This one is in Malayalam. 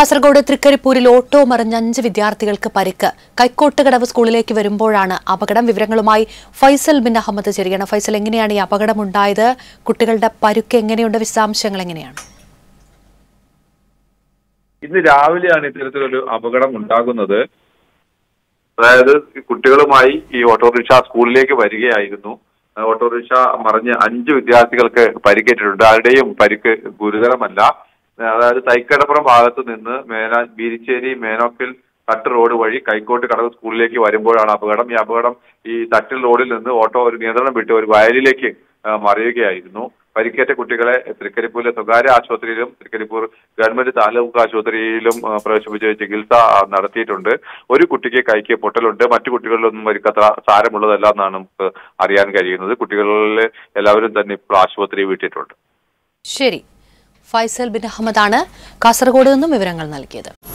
കാസർഗോഡ് തൃക്കരിപ്പൂരിൽ ഓട്ടോ മറിഞ്ഞ അഞ്ച് വിദ്യാർത്ഥികൾക്ക് പരിക്ക് കൈക്കോട്ടുകടവ് സ്കൂളിലേക്ക് വരുമ്പോഴാണ് അപകടം വിവരങ്ങളുമായി ഫൈസൽ ബിൻ അഹമ്മദ് ചെറിയണം ഫൈസൽ എങ്ങനെയാണ് ഈ അപകടമുണ്ടായത് കുട്ടികളുടെ പരുക്ക് എങ്ങനെയുണ്ട് വിശദാംശങ്ങൾ എങ്ങനെയാണ് ഇന്ന് രാവിലെയാണ് ഇത്തരത്തിലൊരു അപകടം ഉണ്ടാകുന്നത് അതായത് ഈ കുട്ടികളുമായി ഈ ഓട്ടോറിക്ഷ സ്കൂളിലേക്ക് വരികയായിരുന്നു ആ ഓട്ടോറിക്ഷ മറിഞ്ഞ് അഞ്ച് വിദ്യാർത്ഥികൾക്ക് പരിക്കേറ്റിട്ടുണ്ട് ആരുടെയും പരിക്ക് ഗുരുതരമല്ല അതായത് തൈക്കടപ്പുറം ഭാഗത്ത് നിന്ന് മേനാ ബീരിച്ചേരി മേനോക്കിൽ തട്ട് റോഡ് വഴി കൈക്കോട്ട് കടവ് സ്കൂളിലേക്ക് വരുമ്പോഴാണ് അപകടം ഈ അപകടം ഈ തട്ടിൽ റോഡിൽ നിന്ന് ഓട്ടോ ഒരു നിയന്ത്രണം വിട്ട് ഒരു വയലിലേക്ക് ആ, മറിയുകയായിരുന്നു പരിക്കേറ്റ കുട്ടികളെ തൃക്കരിപ്പൂരിലെ സ്വകാര്യ ആശുപത്രിയിലും തൃക്കരിപ്പൂർ ഗവൺമെന്റ് താലൂക്ക് ആശുപത്രിയിലും ആ, പ്രവേശിപ്പിച്ച് ചികിത്സ ആ, നടത്തിയിട്ടുണ്ട് ഒരു കുട്ടിക്ക് കൈക്ക് പൊട്ടലുണ്ട് മറ്റു കുട്ടികളിലൊന്നും പരിക്കത്ര സാരമുള്ളതല്ല എന്നാണ് നമുക്ക് അറിയാൻ കഴിയുന്നത് കുട്ടികളിൽ എല്ലാവരും തന്നെ ഇപ്പോൾ ആശുപത്രി വിട്ടിട്ടുണ്ട് ശരി ഫൈസൽ ബിൻ അഹമ്മദാണ് കാസർഗോഡ് നിന്നും വിവരങ്ങൾ നൽകിയത്